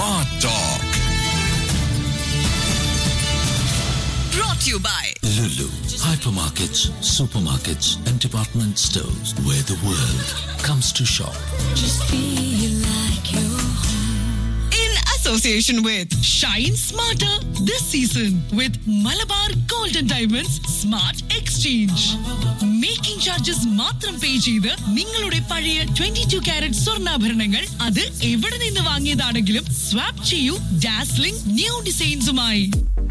Smart Talk. brought to you by Lulu, hypermarkets, supermarkets, and department stores where the world comes to shop. in association with Shine Smarter this season with Malabar Golden Diamonds Smart Exchange. Making charges മാത്രം pay ചെയ്ത് നിങ്ങളുടെ പഴയ twenty two carrot സ്വർണ്ണാഭരണങ്ങൾ അത് എവിടെ നിന്ന് വാങ്ങിയതാണെങ്കിലും swap ചെയ്യൂ ഡാസ്ലിംഗ് ന്യൂ ഡിസൈൻസുമായി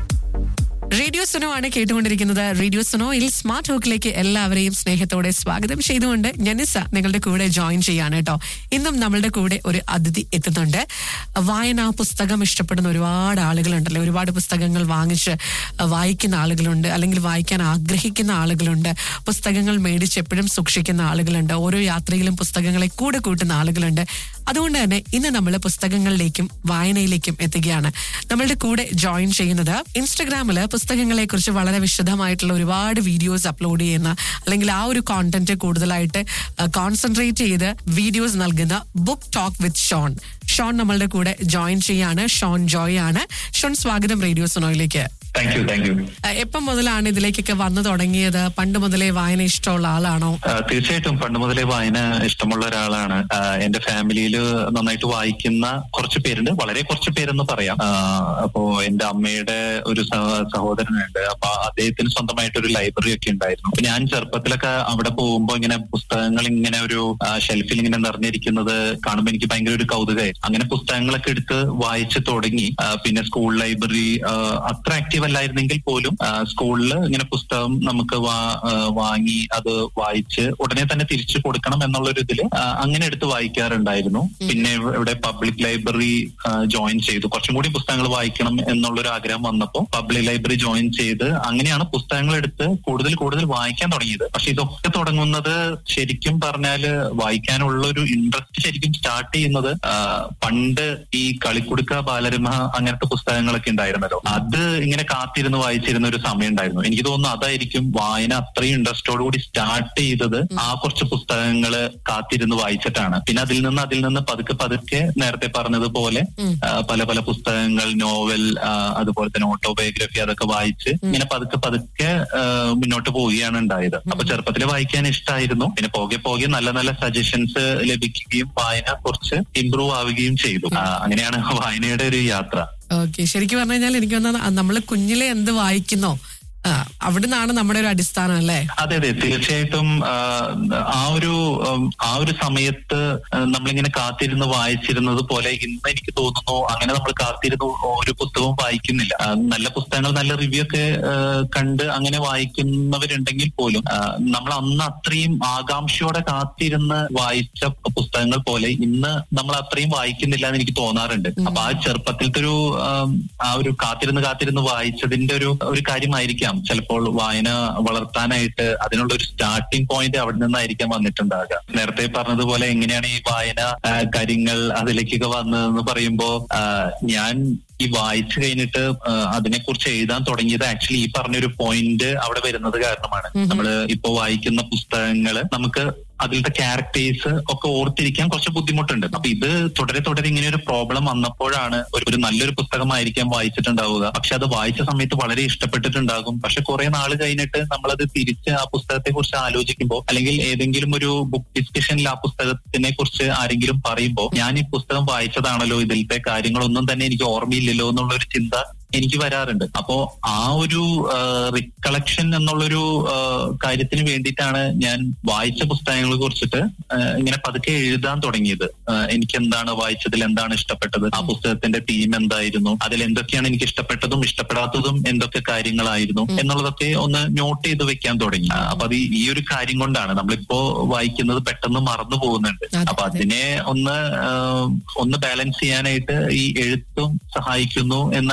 റേഡിയോ സുനോ ആണ് കേട്ടുകൊണ്ടിരിക്കുന്നത് റേഡിയോ സുനോയിൽ സ്മാർട്ട് ടോക്കിലേക്ക് എല്ലാവരെയും സ്നേഹത്തോടെ സ്വാഗതം ചെയ്തുകൊണ്ട് ജനിസ നിങ്ങളുടെ കൂടെ ജോയിൻ ചെയ്യാണ് കേട്ടോ ഇന്നും നമ്മളുടെ കൂടെ ഒരു അതിഥി എത്തുന്നുണ്ട് വായന പുസ്തകം ഇഷ്ടപ്പെടുന്ന ഒരുപാട് ആളുകളുണ്ടല്ലോ ഒരുപാട് പുസ്തകങ്ങൾ വാങ്ങിച്ച് വായിക്കുന്ന ആളുകളുണ്ട് അല്ലെങ്കിൽ വായിക്കാൻ ആഗ്രഹിക്കുന്ന ആളുകളുണ്ട് പുസ്തകങ്ങൾ മേടിച്ച് എപ്പോഴും സൂക്ഷിക്കുന്ന ആളുകളുണ്ട് ഓരോ യാത്രയിലും പുസ്തകങ്ങളെ കൂടെ കൂട്ടുന്ന ആളുകളുണ്ട് അതുകൊണ്ട് തന്നെ ഇന്ന് നമ്മൾ പുസ്തകങ്ങളിലേക്കും വായനയിലേക്കും എത്തുകയാണ് നമ്മളുടെ കൂടെ ജോയിൻ ചെയ്യുന്നത് ഇൻസ്റ്റഗ്രാമില് പുസ്തകങ്ങളെ കുറിച്ച് വളരെ വിശദമായിട്ടുള്ള ഒരുപാട് വീഡിയോസ് അപ്ലോഡ് ചെയ്യുന്ന അല്ലെങ്കിൽ ആ ഒരു കോണ്ടന്റ് കൂടുതലായിട്ട് കോൺസെൻട്രേറ്റ് ചെയ്ത് വീഡിയോസ് നൽകുന്ന book talk with Shone Shone നമ്മളുടെ കൂടെ ജോയിൻ ചെയ്യാണ് ഷോൺ ജോയ് ആണ് ഷോൺ സ്വാഗതം റേഡിയോ സുനോയിലേക്ക് താങ്ക് യു താങ്ക് യു എപ്പം മുതലാണ് ഇതിലേക്കൊക്കെ വന്നു തുടങ്ങിയത് പണ്ട് മുതലേ വായന ഇഷ്ടമുള്ള ആളാണോ തീർച്ചയായിട്ടും പണ്ട് മുതലേ വായന ഇഷ്ടമുള്ള ഒരാളാണ് ആ, എന്റെ ഫാമിലിയിൽ നന്നായിട്ട് വായിക്കുന്ന കുറച്ച് പേരുണ്ട് വളരെ കുറച്ച് പേരെന്ന് പറയാം ആ, അപ്പോ എന്റെ അമ്മയുടെ ഒരു സഹ- സഹോദരനുണ്ട് അപ്പൊ അദ്ദേഹത്തിന് സ്വന്തമായിട്ട് ഒരു ലൈബ്രറി ഒക്കെ ഉണ്ടായിരുന്നു അപ്പൊ ഞാൻ ചെറുപ്പത്തിലൊക്കെ അവിടെ പോകുമ്പോൾ ഇങ്ങനെ പുസ്തകങ്ങൾ ഇങ്ങനെ ഒരു ആ, ഷെൽഫിൽ ഇങ്ങനെ നിറഞ്ഞിരിക്കുന്നത് കാണുമ്പോൾ എനിക്ക് ഭയങ്കര ഒരു കൗതുകമായി അങ്ങനെ പുസ്തകങ്ങളൊക്കെ എടുത്ത് വായിച്ചു തുടങ്ങി ആ, പിന്നെ സ്കൂൾ ലൈബ്രറി ആ, അത്ര ആക്റ്റീവ് അല്ലായിരുന്നെങ്കിൽ പോലും സ്കൂളിൽ ഇങ്ങനെ പുസ്തകം നമുക്ക് വാ- ആ, വാങ്ങി അത് വായിച്ച് ഉടനെ തന്നെ തിരിച്ചു കൊടുക്കണം എന്നുള്ളൊരു ഇതില് ആ, അങ്ങനെ എടുത്ത് വായിക്കാറുണ്ടായിരുന്നു പിന്നെ ഇവ- ഇവിടെ പബ്ലിക് ലൈബ്രറി ജോയിൻ ചെയ്തു കുറച്ചും കൂടി പുസ്തകങ്ങൾ വായിക്കണം എന്നുള്ളൊരു ആഗ്രഹം വന്നപ്പോൾ പബ്ലിക് ലൈബ്രറി ജോയിൻ ചെയ്ത് അങ്ങനെയാണ് പുസ്തകങ്ങൾ എടുത്ത് കൂടുതൽ കൂടുതൽ വായിക്കാൻ തുടങ്ങിയത് പക്ഷെ ഇതൊക്കെ തുടങ്ങുന്നത് ശരിക്കും പറഞ്ഞാല് വായിക്കാനുള്ള ഒരു ഇൻട്രസ്റ്റ് ശരിക്കും സ്റ്റാർട്ട് ചെയ്യുന്നത് ആ, പണ്ട് ഈ കളിക്കുടുക്ക ബാലരമ അങ്ങനത്തെ പുസ്തകങ്ങളൊക്കെ ഉണ്ടായിരുന്നല്ലോ അത് ഇങ്ങനെ കാത്തിരുന്ന് വായിച്ചിരുന്ന ഒരു സമയം ഉണ്ടായിരുന്നു എനിക്ക് തോന്നുന്നു അതായിരിക്കും വായന അത്രയും ഇൻട്രസ്റ്റോട് കൂടി സ്റ്റാർട്ട് ചെയ്തത് ആ കുറച്ച് പുസ്തകങ്ങള് കാത്തിരുന്ന് വായിച്ചിട്ടാണ് പിന്നെ അതിൽ നിന്ന് അതിൽ നിന്ന് പതുക്കെ പതുക്കെ നേരത്തെ പറഞ്ഞതുപോലെ ആ, പല പല പുസ്തകങ്ങൾ നോവൽ ആ, അതുപോലെ തന്നെ ഓട്ടോബയോഗ്രഫി അതൊക്കെ വായിച്ച് ഇങ്ങനെ പതുക്കെ പതുക്കെ ആ, മുന്നോട്ട് പോവുകയാണ് ഉണ്ടായത് അപ്പൊ ചെറുപ്പത്തിൽ വായിക്കാൻ ഇഷ്ടമായിരുന്നു പിന്നെ പോകെ പോകെ നല്ല നല്ല സജഷൻസ് ലഭിക്കുകയും വായന കുറച്ച് ഇമ്പ്രൂവ് ആവുകയും ചെയ്തു ആ, അങ്ങനെയാണ് വായനയുടെ ഒരു യാത്ര ഓക്കെ ശരിക്കും പറഞ്ഞു കഴിഞ്ഞാൽ എനിക്ക് തോന്നുന്നത് നമ്മൾ കുഞ്ഞിലെ എന്ത് വായിക്കുന്നോ ആ, അവിടുന്നാണ് നമ്മുടെ ഒരു അടിസ്ഥാനം അല്ലേ അതെ അതെ തീർച്ചയായിട്ടും ആ, ആ ഒരു ഉം, ആ ഒരു സമയത്ത് ആ, നമ്മളിങ്ങനെ കാത്തിരുന്ന് വായിച്ചിരുന്നത് പോലെ ഇന്ന് എനിക്ക് തോന്നുന്നു അങ്ങനെ നമ്മൾ കാത്തിരുന്ന് ഒരു പുസ്തകവും വായിക്കുന്നില്ല ആ, നല്ല പുസ്തകങ്ങൾ നല്ല റിവ്യൂ ഒക്കെ ആ, കണ്ട് അങ്ങനെ വായിക്കുന്നവരുണ്ടെങ്കിൽ പോലും ആ, നമ്മൾ അന്ന് അത്രയും ആകാംക്ഷയോടെ കാത്തിരുന്ന് വായിച്ച പുസ്തകങ്ങൾ പോലെ ഇന്ന് നമ്മൾ അത്രയും വായിക്കുന്നില്ല എന്ന് എനിക്ക് തോന്നാറുണ്ട് അപ്പൊ ആ ചെറുപ്പത്തിലത്തെ ഒരു ആം, ആ ഒരു കാത്തിരുന്ന് കാത്തിരുന്ന് വായിച്ചതിന്റെ ഒരു ഒരു കാര്യമായിരിക്കാം ചിലപ്പോൾ വായന വളർത്താനായിട്ട് അതിനുള്ള ഒരു സ്റ്റാർട്ടിംഗ് പോയിന്റ് അവിടെ നിന്നായിരിക്കാം വന്നിട്ടുണ്ടാകുക നേരത്തെ പറഞ്ഞതുപോലെ എങ്ങനെയാണ് ഈ വായന ആ, കാര്യങ്ങൾ അതിലേക്കൊക്കെ വന്നതെന്ന് പറയുമ്പോ ആ, ഞാൻ ഈ വായിച്ചു കഴിഞ്ഞിട്ട് ആ, അതിനെക്കുറിച്ച് എഴുതാൻ തുടങ്ങിയത് ആക്ച്വലി ഈ പറഞ്ഞൊരു പോയിന്റ് അവിടെ വരുന്നത് കാരണമാണ് നമ്മൾ ഇപ്പോ വായിക്കുന്ന പുസ്തകങ്ങള് നമുക്ക് അതിലത്തെ ക്യാരക്ടേഴ്സ് ഒക്കെ ഓർത്തിരിക്കാൻ കുറച്ച് ബുദ്ധിമുട്ടുണ്ട് അപ്പൊ ഇത് തുടരെ തുടരെ ഇങ്ങനെ ഒരു പ്രോബ്ലം വന്നപ്പോഴാണ് ഒരു ഒരു നല്ലൊരു പുസ്തകമായിരിക്കാം വായിച്ചിട്ടുണ്ടാവുക പക്ഷെ അത് വായിച്ച സമയത്ത് വളരെ ഇഷ്ടപ്പെട്ടിട്ടുണ്ടാകും പക്ഷെ കുറെ നാൾ കഴിഞ്ഞിട്ട് നമ്മളത് തിരിച്ച് ആ പുസ്തകത്തെ കുറിച്ച് ആലോചിക്കുമ്പോൾ അല്ലെങ്കിൽ ഏതെങ്കിലും ഒരു ബുക്ക് ഡിസ്കഷനിൽ ആ പുസ്തകത്തിനെ കുറിച്ച് ആരെങ്കിലും പറയുമ്പോൾ ഞാൻ ഈ പുസ്തകം വായിച്ചതാണല്ലോ ഇതിലത്തെ കാര്യങ്ങളൊന്നും തന്നെ എനിക്ക് ഓർമ്മയില്ലല്ലോ എന്നുള്ള ഒരു ചിന്ത എനിക്ക് വരാറുണ്ട് അപ്പോ ആ ഒരു റിക്കളക്ഷൻ എന്നുള്ളൊരു ആ, കാര്യത്തിന് വേണ്ടിയിട്ടാണ് ഞാൻ വായിച്ച പുസ്തകങ്ങളെ കുറിച്ചിട്ട് ആ, ഇങ്ങനെ പതുക്കെ എഴുതാൻ തുടങ്ങിയത് ആ, എനിക്ക് എന്താണ് വായിച്ചതിൽ എന്താണ് ഇഷ്ടപ്പെട്ടത് ആ പുസ്തകത്തിന്റെ തീം എന്തായിരുന്നു അതിൽ എന്തൊക്കെയാണ് എനിക്ക് ഇഷ്ടപ്പെട്ടതും ഇഷ്ടപ്പെടാത്തതും എന്തൊക്കെ കാര്യങ്ങളായിരുന്നു എന്നുള്ളതൊക്കെ ഒന്ന് നോട്ട് ചെയ്ത് വെക്കാൻ തുടങ്ങി ആ, അപ്പൊ അത് ഈ- ഈ ഒരു കാര്യം കൊണ്ടാണ് നമ്മളിപ്പോ വായിക്കുന്നത് പെട്ടെന്ന് മറന്നു പോകുന്നുണ്ട് അതെ, അപ്പൊ അതെ. അതിനെ ഒന്ന് ആ, ഒന്ന് ബാലൻസ് ചെയ്യാനായിട്ട് ഈ എഴുത്തും സഹായിക്കുന്നു എന്നാണ് എനിക്കിപ്പോ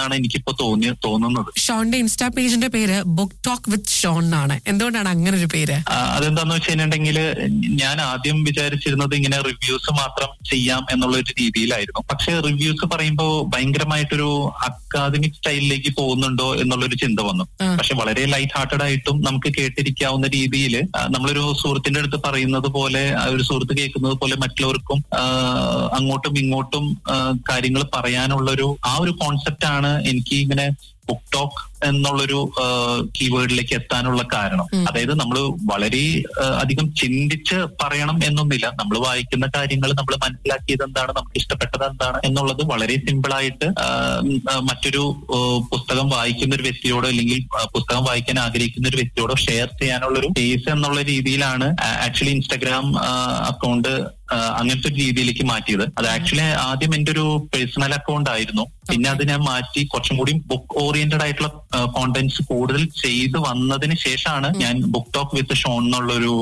ഇപ്പൊ തോന്നി തോന്നുന്നത് ഷോണിന്റെ ഇൻസ്റ്റാ പേജിന്റെ പേര് ബുക്ക് ടോക്ക് വിത്ത് ഷോൺ എന്നാണ് എന്തുകൊണ്ടാണ് അങ്ങനെ ഒരു പേര് ആ, അതെന്താന്ന് വെച്ച് കഴിഞ്ഞിട്ടുണ്ടെങ്കിൽ ഞാൻ ആദ്യം വിചാരിച്ചിരുന്നത് ഇങ്ങനെ റിവ്യൂസ് മാത്രം ചെയ്യാം എന്നുള്ള ഒരു രീതിയിലായിരുന്നു പക്ഷെ റിവ്യൂസ് പറയുമ്പോൾ ഭയങ്കരമായിട്ടൊരു അക്കാദമിക് സ്റ്റൈലിലേക്ക് പോകുന്നുണ്ടോ എന്നുള്ളൊരു ചിന്ത വന്നു ആ. പക്ഷെ വളരെ ലൈറ്റ് ഹാർട്ടഡ് ആയിട്ടും നമുക്ക് കേട്ടിരിക്കാവുന്ന രീതിയിൽ നമ്മളൊരു സുഹൃത്തിന്റെ അടുത്ത് പറയുന്നത് പോലെ ആ ഒരു സുഹൃത്ത് കേൾക്കുന്നത് പോലെ മറ്റുള്ളവർക്കും ആ, അങ്ങോട്ടും ഇങ്ങോട്ടും കാര്യങ്ങൾ പറയാനുള്ളൊരു ആ ഒരു കോൺസെപ്റ്റ് ആണ് എനിക്ക് ഇങ്ങനെ ബുക്ക് ടോക്ക് എന്നുള്ളൊരു കീവേഡിലേക്ക് എത്താനുള്ള കാരണം ഉം. അതായത് നമ്മൾ വളരെ ആ, അധികം ചിന്തിച്ച് പറയണം എന്നൊന്നില്ല നമ്മൾ വായിക്കുന്ന കാര്യങ്ങൾ നമ്മൾ മനസ്സിലാക്കിയത് എന്താണ് നമുക്ക് ഇഷ്ടപ്പെട്ടത് എന്താണ് എന്നുള്ളത് വളരെ സിമ്പിൾ ആയിട്ട് ആ, ഉം, ആ, മറ്റൊരു ആ, പുസ്തകം വായിക്കുന്ന ഒരു വ്യക്തിയോടോ അല്ലെങ്കിൽ ആ, പുസ്തകം വായിക്കാൻ ആഗ്രഹിക്കുന്ന ഒരു വ്യക്തിയോടോ ഷെയർ ചെയ്യാനുള്ള ഒരു സ്പേസ് എന്നുള്ള രീതിയിലാണ് ആക്ച്വലി ഇൻസ്റ്റാഗ്രാം അക്കൗണ്ട് അങ്ങനത്തെ ഒരു രീതിയിലേക്ക് മാറ്റിയത് അത് ആക്ച്വലി ആദ്യം എന്റെ ഒരു പേഴ്സണൽ അക്കൗണ്ട് ആയിരുന്നു പിന്നെ അത് ഞാൻ മാറ്റി കുറച്ചും കൂടി ബുക്ക് ഓറിയന്റഡ് ആയിട്ടുള്ള കോണ്ടന്റ്സ് കൂടുതൽ ചെയ്ത് വന്നതിന് ശേഷമാണ് ഞാൻ ബുക്ക് ടോക്ക് വിത്ത് ഷോൺ എന്നുള്ള ഒരു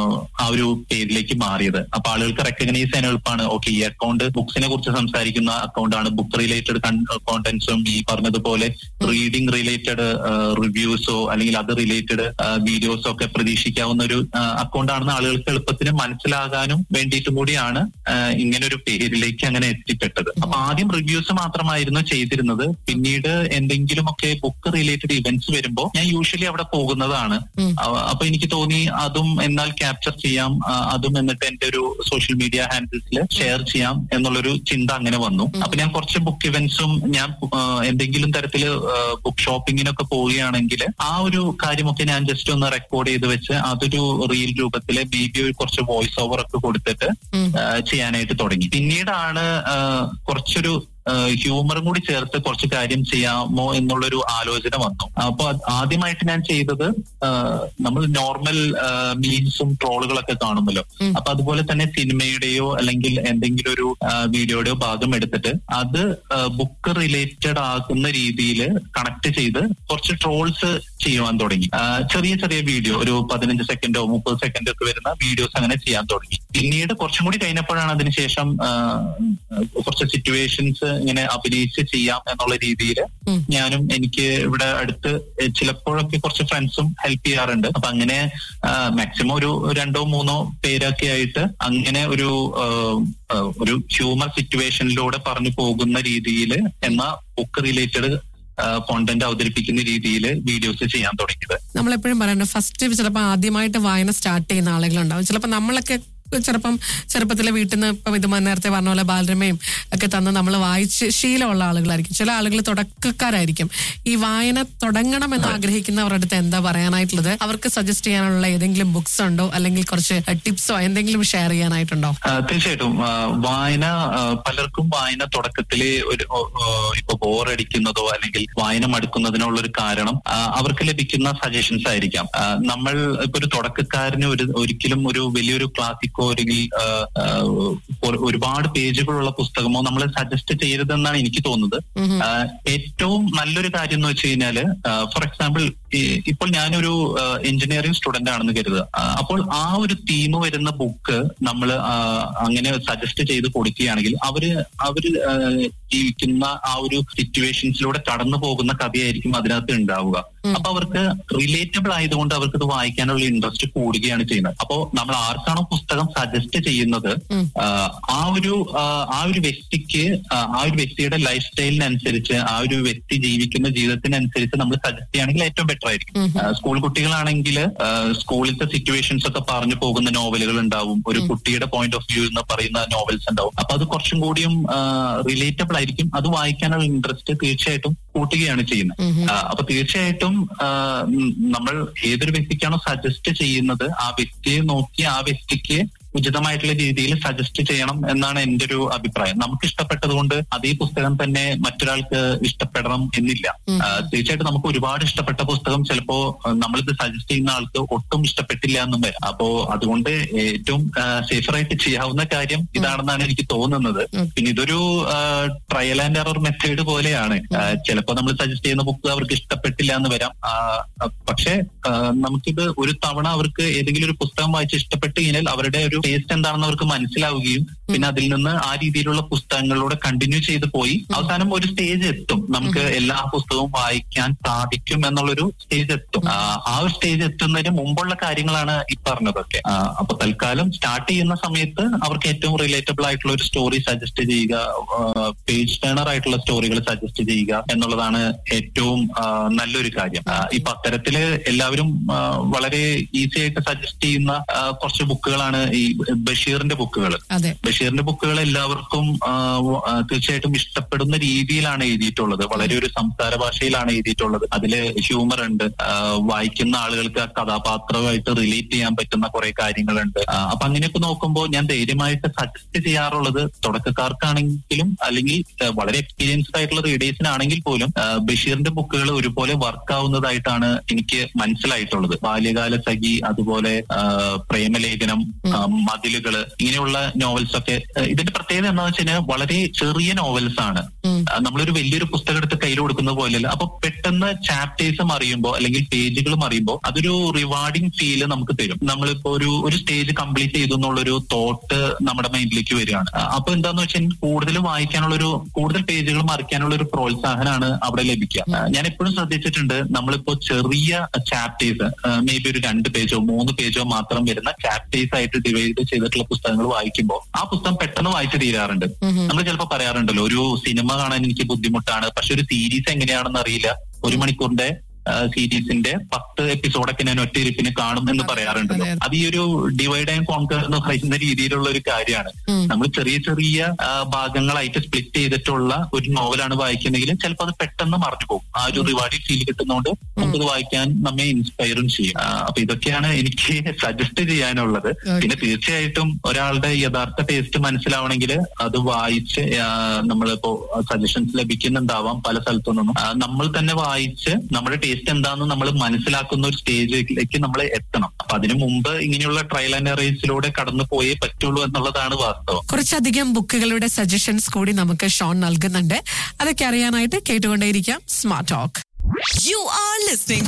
ആ ഒരു പേരിലേക്ക് മാറിയത് അപ്പൊ ആളുകൾക്ക് റെക്കഗ്നൈസ് ചെയ്യാൻ എളുപ്പമാണ് ഓക്കെ ഈ അക്കൗണ്ട് ബുക്സിനെ കുറിച്ച് സംസാരിക്കുന്ന അക്കൗണ്ട് ആണ് ബുക്ക് റിലേറ്റഡ് കോണ്ടന്റ്സും ഈ പറഞ്ഞതുപോലെ റീഡിംഗ് റിലേറ്റഡ് റിവ്യൂസോ അല്ലെങ്കിൽ അത് റിലേറ്റഡ് വീഡിയോസോ ഒക്കെ പ്രതീക്ഷിക്കാവുന്ന ഒരു അക്കൗണ്ട് ആണെന്ന് ആളുകൾക്ക് എളുപ്പത്തിന് മനസ്സിലാകാനും വേണ്ടിയിട്ടും കൂടിയാണ് ആ, ഇങ്ങനെ ഒരു പേരിലേക്ക് അങ്ങനെ എത്തിപ്പെട്ടത് അപ്പൊ ആദ്യം റിവ്യൂസ് മാത്രമായിരുന്നു ചെയ്തിരുന്നത് പിന്നീട് എന്തെങ്കിലുമൊക്കെ ബുക്ക് റിലേറ്റഡ് ഇവന്റ്സ് വരുമ്പോൾ ഞാൻ യൂഷ്വലി അവിടെ പോകുന്നതാണ് ഉം. അവ- അപ്പൊ എനിക്ക് തോന്നി അതും എന്നാൽ ക്യാപ്ചർ ചെയ്യാം ആ, അതും എന്നിട്ട് എന്റെ ഒരു സോഷ്യൽ മീഡിയ ഹാൻഡിൽസിൽ ഷെയർ ചെയ്യാം എന്നുള്ളൊരു ചിന്ത അങ്ങനെ വന്നു അപ്പൊ ഞാൻ കുറച്ച് ബുക്ക് ഇവന്റ്സും ഞാൻ ആ, എന്തെങ്കിലും തരത്തില് ബുക്ക് ഷോപ്പിങ്ങിനൊക്കെ പോവുകയാണെങ്കിൽ ആ ഒരു കാര്യമൊക്കെ ഞാൻ ജസ്റ്റ് ഒന്ന് റെക്കോർഡ് ചെയ്ത് വെച്ച് അതൊരു റീൽ രൂപത്തില് മേ ബി കുറച്ച് വോയിസ് ഓവർ ഒക്കെ കൊടുത്തിട്ട് ഉം. ആ, ചെയ്യാനായിട്ട് തുടങ്ങി പിന്നീടാണ് ആ, കുറച്ചൊരു ഹ്യൂമറും കൂടി ചേർത്ത് കുറച്ച് കാര്യം ചെയ്യാമോ എന്നുള്ളൊരു ആലോചന വന്നു അപ്പൊ അത് ആദ്യമായിട്ട് ഞാൻ ചെയ്തത് ആ, നമ്മൾ നോർമൽ മീൻസും ട്രോളുകളൊക്കെ കാണുമല്ലോ ഉം. അപ്പൊ അതുപോലെ തന്നെ സിനിമയുടെയോ അല്ലെങ്കിൽ എന്തെങ്കിലും ഒരു ആ, വീഡിയോയുടെയോ ഭാഗം എടുത്തിട്ട് അത് ബുക്ക് റിലേറ്റഡ് ആകുന്ന രീതിയിൽ കണക്ട് ചെയ്ത് കുറച്ച് ട്രോൾസ് ചെയ്യുവാൻ തുടങ്ങി ആ, ചെറിയ ചെറിയ വീഡിയോ ഒരു പതിനഞ്ച് സെക്കൻഡോ മുപ്പത് സെക്കൻഡോ ഒക്കെ വരുന്ന വീഡിയോസ് അങ്ങനെ ചെയ്യാൻ തുടങ്ങി പിന്നീട് കുറച്ചും കൂടി കഴിഞ്ഞപ്പോഴാണ് അതിനുശേഷം ആ, കുറച്ച് സിറ്റുവേഷൻസ് ഇങ്ങനെ അഭിനയിച്ച് ചെയ്യാം എന്നുള്ള രീതിയിൽ ഉം. ഞാനും എനിക്ക് ഇവിടെ അടുത്ത് ചിലപ്പോഴൊക്കെ കുറച്ച് ഫ്രണ്ട്സും ഹെൽപ്പ് ചെയ്യാറുണ്ട് അപ്പൊ അങ്ങനെ മാക്സിമം ഒരു രണ്ടോ മൂന്നോ പേരൊക്കെ ആയിട്ട് അങ്ങനെ ഒരു ആ, ആ, ഒരു ഹ്യൂമർ സിറ്റുവേഷനിലൂടെ പറഞ്ഞു പോകുന്ന രീതിയിൽ എന്ന ബുക്ക് റിലേറ്റഡ് കോണ്ടന്റ് അവതരിപ്പിക്കുന്ന രീതിയിൽ വീഡിയോസ് ചെയ്യാൻ തുടങ്ങിയത് നമ്മളെപ്പോഴും പറയുന്നത് ഫസ്റ്റ് ചിലപ്പോൾ ആദ്യമായിട്ട് വായന സ്റ്റാർട്ട് ചെയ്യുന്ന ആളുകളുണ്ടാവും ചിലപ്പോൾ നമ്മളൊക്കെ ചിലപ്പം ചെറുപ്പത്തിലെ വീട്ടിൽ നിന്ന് ഇപ്പം ഇത് നേരത്തെ പറഞ്ഞ പോലെ ബാലരമയും ഒക്കെ തന്ന് നമ്മൾ വായിച്ച് ശീലമുള്ള ആളുകളായിരിക്കും ചില ആളുകൾ തുടക്കക്കാരായിരിക്കും ഈ വായന തുടങ്ങണമെന്ന് ആഗ്രഹിക്കുന്നവരുടെ അടുത്ത് എന്താ പറയാനായിട്ടുള്ളത് അവർക്ക് സജസ്റ്റ് ചെയ്യാനുള്ള ഏതെങ്കിലും ബുക്സ് ഉണ്ടോ അല്ലെങ്കിൽ കുറച്ച് ടിപ്സോ എന്തെങ്കിലും ഷെയർ ചെയ്യാനായിട്ടുണ്ടോ ആ, തീർച്ചയായിട്ടും ആ, വായന ആ, പലർക്കും വായന തുടക്കത്തില് ഒരു ഓ, ഓ, ഇപ്പൊ ബോറടിക്കുന്നതോ അല്ലെങ്കിൽ വായന മടുക്കുന്നതിനുള്ള ഒരു കാരണം ആ, അവർക്ക് ലഭിക്കുന്ന സജഷൻസ് ആയിരിക്കാം ആ, നമ്മൾ ഇപ്പൊ ഒരു തുടക്കക്കാരന് ഒരു ഒരിക്കലും ഒരു വലിയൊരു ക്ലാസിക്കോ അല്ലെങ്കിൽ ആ, ആ, ഒരു- ഒരുപാട് പേജുകളുള്ള പുസ്തകമോ നമ്മൾ സജസ്റ്റ് ചെയ്യരുതെന്നാണ് എനിക്ക് തോന്നുന്നത് ഉം. ആ, ഏറ്റവും നല്ലൊരു കാര്യം എന്ന് വെച്ച് കഴിഞ്ഞാല് ഫോർ എക്സാമ്പിൾ ഇപ്പോൾ ഞാനൊരു എഞ്ചിനീയറിംഗ് സ്റ്റുഡന്റ് ആണെന്ന് കരുതുക ആ, അപ്പോൾ ആ ഒരു തീം വരുന്ന ബുക്ക് നമ്മൾ അങ്ങനെ സജസ്റ്റ് ചെയ്ത് കൊടുക്കുകയാണെങ്കിൽ അവര് അവര് ആ, ജീവിക്കുന്ന ആ ഒരു സിറ്റുവേഷൻസിലൂടെ കടന്നു പോകുന്ന കഥയായിരിക്കും അതിനകത്ത് ഉണ്ടാവുക ഉം. അപ്പൊ അവർക്ക് റിലേറ്റബിൾ ആയതുകൊണ്ട് അവർക്ക് ഇത് വായിക്കാനുള്ള ഇൻട്രസ്റ്റ് കൂടുകയാണ് ചെയ്യുന്നത് അപ്പോ നമ്മൾ ആർക്കാണോ പുസ്തകം സജസ്റ്റ് ചെയ്യുന്നത് ഉം. ആ, ആ ഒരു ആ, ആ ഒരു വ്യക്തിക്ക് ആ, ആ ഒരു വ്യക്തിയുടെ ലൈഫ് സ്റ്റൈലിനനുസരിച്ച് ആ ഒരു വ്യക്തി ജീവിക്കുന്ന ജീവിതത്തിനനുസരിച്ച് നമ്മൾ സജസ്റ്റ് ചെയ്യുകയാണെങ്കിൽ ഏറ്റവും ബെറ്റർ ആയിരിക്കും ഉം. ആ, സ്കൂൾ കുട്ടികളാണെങ്കിൽ സ്കൂളിലത്തെ സിറ്റുവേഷൻസ് ഒക്കെ പറഞ്ഞു പോകുന്ന നോവലുകൾ ഉണ്ടാവും ഒരു കുട്ടിയുടെ പോയിന്റ് ഓഫ് വ്യൂ എന്ന് പറയുന്ന നോവൽസ് ഉണ്ടാവും അപ്പൊ അത് കുറച്ചും കൂടിയും റിലേറ്റബിൾ ആയിരിക്കും അത് വായിക്കാനുള്ള ഇൻട്രസ്റ്റ് തീർച്ചയായിട്ടും കൂട്ടുകയാണ് ചെയ്യുന്നത് ഉം. ആ, അപ്പൊ തീർച്ചയായിട്ടും ആ, ഉം, നമ്മൾ ഏതൊരു വ്യക്തിക്കാണോ സജസ്റ്റ് ചെയ്യുന്നത് ആ വ്യക്തിയെ നോക്കി ആ വ്യക്തിക്ക് ഉചിതമായിട്ടുള്ള രീതിയിൽ സജസ്റ്റ് ചെയ്യണം എന്നാണ് എന്റെ ഒരു അഭിപ്രായം നമുക്ക് ഇഷ്ടപ്പെട്ടത് കൊണ്ട് അതേ പുസ്തകം തന്നെ മറ്റൊരാൾക്ക് ഇഷ്ടപ്പെടണം എന്നില്ല ഉം. ആ, തീർച്ചയായിട്ടും നമുക്ക് ഒരുപാട് ഇഷ്ടപ്പെട്ട പുസ്തകം ചിലപ്പോ ആ, നമ്മളിത് സജസ്റ്റ് ചെയ്യുന്ന ആൾക്ക് ഒട്ടും ഇഷ്ടപ്പെട്ടില്ല എന്നും വരാം അപ്പോ അതുകൊണ്ട് ഏറ്റവും സേഫർ ആയിട്ട് ചെയ്യാവുന്ന കാര്യം ഇതാണെന്നാണ് എനിക്ക് തോന്നുന്നത് ഉം. പിന്നെ ഇതൊരു ട്രയൽ ആൻഡ് എറർ മെത്തേഡ് പോലെയാണ് ആ, ചിലപ്പോ നമ്മൾ സജസ്റ്റ് ചെയ്യുന്ന ബുക്ക് അവർക്ക് ഇഷ്ടപ്പെട്ടില്ല എന്ന് വരാം ആ, ആ, പക്ഷേ ആ, നമുക്കിത് ഒരു തവണ അവർക്ക് ഏതെങ്കിലും ഒരു പുസ്തകം വായിച്ച് ഇഷ്ടപ്പെട്ട് കഴിഞ്ഞാൽ അവരുടെ ഒരു ടേസ്റ്റ് എന്താണെന്ന് അവർക്ക് മനസ്സിലാവുകയും പിന്നെ അതിൽ നിന്ന് ആ രീതിയിലുള്ള പുസ്തകങ്ങളിലൂടെ കണ്ടിന്യൂ ചെയ്ത് പോയി അവസാനം ഒരു സ്റ്റേജ് എത്തും നമുക്ക് എല്ലാ പുസ്തകവും വായിക്കാൻ സാധിക്കും എന്നുള്ളൊരു സ്റ്റേജ് എത്തും ആ, ആ ഒരു സ്റ്റേജ് എത്തുന്നതിന് മുമ്പുള്ള കാര്യങ്ങളാണ് ഈ പറഞ്ഞതൊക്കെ ആ, അപ്പൊ തൽക്കാലം സ്റ്റാർട്ട് ചെയ്യുന്ന സമയത്ത് അവർക്ക് ഏറ്റവും റിലേറ്റബിൾ ആയിട്ടുള്ള ഒരു സ്റ്റോറി സജസ്റ്റ് ചെയ്യുക പേജ് ടേണർ ആയിട്ടുള്ള സ്റ്റോറികൾ സജസ്റ്റ് ചെയ്യുക എന്നുള്ളതാണ് ഏറ്റവും ആ, നല്ലൊരു കാര്യം ആ, ഇപ്പൊ അത്തരത്തില് എല്ലാവരും ആ, വളരെ ഈസി ആയിട്ട് സജസ്റ്റ് ചെയ്യുന്ന ആ, കുറച്ച് ബുക്കുകളാണ് ഈ ബഷീറിന്റെ ബുക്കുകൾ അതെ ബഷീറിന്റെ ബുക്കുകൾ എല്ലാവർക്കും ആ, വ- ആ, തീർച്ചയായിട്ടും ഇഷ്ടപ്പെടുന്ന രീതിയിലാണ് എഴുതിയിട്ടുള്ളത് വളരെ ഒരു സംസാര ഭാഷയിലാണ് എഴുതിയിട്ടുള്ളത് അതില് ഹ്യൂമർ ഉണ്ട് ആ, വായിക്കുന്ന ആളുകൾക്ക് ആ കഥാപാത്രമായിട്ട് റിലേറ്റ് ചെയ്യാൻ പറ്റുന്ന കുറെ കാര്യങ്ങളുണ്ട് ആ, അപ്പൊ അങ്ങനെയൊക്കെ നോക്കുമ്പോൾ ഞാൻ ധൈര്യമായിട്ട് സജസ്റ്റ് ചെയ്യാറുള്ളത് തുടക്കക്കാർക്കാണെങ്കിലും അല്ലെങ്കിൽ ആ, വളരെ എക്സ്പീരിയൻസ്ഡ് ആയിട്ടുള്ള റീഡേഴ്സിനാണെങ്കിൽ പോലും ആ, ബഷീറിന്റെ ബുക്കുകൾ ഒരുപോലെ വർക്ക് ആവുന്നതായിട്ടാണ് എനിക്ക് മനസ്സിലായിട്ടുള്ളത് ബാല്യകാല സഖി അതുപോലെ ആ, പ്രേമലേഖനം ആ, മതിലുകള് ഇങ്ങനെയുള്ള നോവൽസ് ഒക്കെ ആ, ഇതിന്റെ പ്രത്യേകത എന്താണെന്ന് വെച്ച് കഴിഞ്ഞാൽ വളരെ ചെറിയ നോവൽസ് ആണ് ഉം. ആ, നമ്മളൊരു വലിയൊരു പുസ്തകം എടുത്ത് കയ്യിൽ കൊടുക്കുന്ന പോലെയല്ല അപ്പൊ പെട്ടെന്ന് ചാപ്റ്റേഴ്സ് മറിയുമ്പോൾ അല്ലെങ്കിൽ പേജുകൾ മറിയുമ്പോൾ അതൊരു റിവാർഡിങ് ഫീല് നമുക്ക് തരും നമ്മളിപ്പോ ഒരു ഒരു സ്റ്റേജ് കംപ്ലീറ്റ് ചെയ്തു എന്നുള്ളൊരു തോട്ട് നമ്മുടെ മൈൻഡിലേക്ക് വരികയാണ് ആ, അപ്പൊ എന്താന്ന് വെച്ചാൽ കൂടുതൽ വായിക്കാനുള്ള ഒരു കൂടുതൽ പേജുകൾ മറിക്കാനുള്ള ഒരു പ്രോത്സാഹനമാണ് അവിടെ ലഭിക്കുക ആ, ഞാൻ എപ്പോഴും ശ്രദ്ധിച്ചിട്ടുണ്ട് നമ്മളിപ്പോ ചെറിയ ചാപ്റ്റേഴ്സ് മേ ബി ഒരു രണ്ട് പേജോ മൂന്ന് പേജോ മാത്രം വരുന്ന ചാപ്റ്റേഴ്സ് ആയിട്ട് ഡിവൈഡ് ചെയ്തിട്ടുള്ള പുസ്തകങ്ങൾ വായിക്കുമ്പോൾ ആ പുസ്തകം പെട്ടെന്ന് വായിച്ചു തീരാറുണ്ട് നമ്മൾ ചിലപ്പോൾ പറയാറുണ്ടല്ലോ ഒരു സിനിമ കാണാൻ എനിക്ക് ബുദ്ധിമുട്ടാണ് പക്ഷെ ഒരു സീരീസ് എങ്ങനെയാണെന്ന് അറിയില്ല ഒരു മണിക്കൂറിന്റെ സീരീസിന്റെ പത്ത് എപ്പിസോഡൊക്കെ ഞാൻ ഒറ്റ ഇരിപ്പിന് കാണും എന്ന് പറയാറുണ്ടല്ലോ അതെ, അതെ. അത് ഈ ഒരു ഡിവൈഡ് ആൻഡ് കോൺകർ എന്ന് പറയുന്ന രീതിയിലുള്ള ഒരു കാര്യമാണ് ഉം. നമ്മൾ ചെറിയ ചെറിയ ആ, ഭാഗങ്ങളായിട്ട് സ്പ്ലിറ്റ് ചെയ്തിട്ടുള്ള ഒരു നോവലാണ് വായിക്കുന്നെങ്കിൽ ചിലപ്പോൾ അത് പെട്ടെന്ന് മറന്നു പോകും ആ ഒരു റിവാർഡിങ് ഫീൽ കിട്ടുന്നതുകൊണ്ട് നമുക്കത് വായിക്കാൻ നമ്മെ ഇൻസ്പയറും ചെയ്യും ആ, അപ്പൊ ഇതൊക്കെയാണ് എനിക്ക് സജസ്റ്റ് ചെയ്യാനുള്ളത് പിന്നെ തീർച്ചയായിട്ടും ഒരാളുടെ യഥാർത്ഥ ടേസ്റ്റ് മനസ്സിലാവണമെങ്കിൽ അത് വായിച്ച് ആ, നമ്മളിപ്പോ സജഷൻസ് ലഭിക്കുന്നുണ്ടാവാം പല സ്ഥലത്തു നിന്നും ആ, നമ്മൾ തന്നെ വായിച്ച് നമ്മുടെ ടേസ്റ്റ് എന്താണെന്ന് നമ്മൾ മനസ്സിലാക്കുന്ന ഒരു സ്റ്റേജിലേക്ക് നമ്മൾ എത്തണം അപ്പൊ അതിനു മുമ്പ് ഇങ്ങനെയുള്ള ട്രയൽ ആൻഡ് എറേസിലൂടെ കടന്നു പോയേ പറ്റുള്ളൂ എന്നുള്ളതാണ് വാസ്തവം കുറച്ചധികം ബുക്കുകളുടെ സജഷൻസ് കൂടി നമുക്ക് ഷോൺ നൽകുന്നുണ്ട് അതൊക്കെ അറിയാനായിട്ട് കേട്ടുകൊണ്ടേയിരിക്കാം smart talk You are listening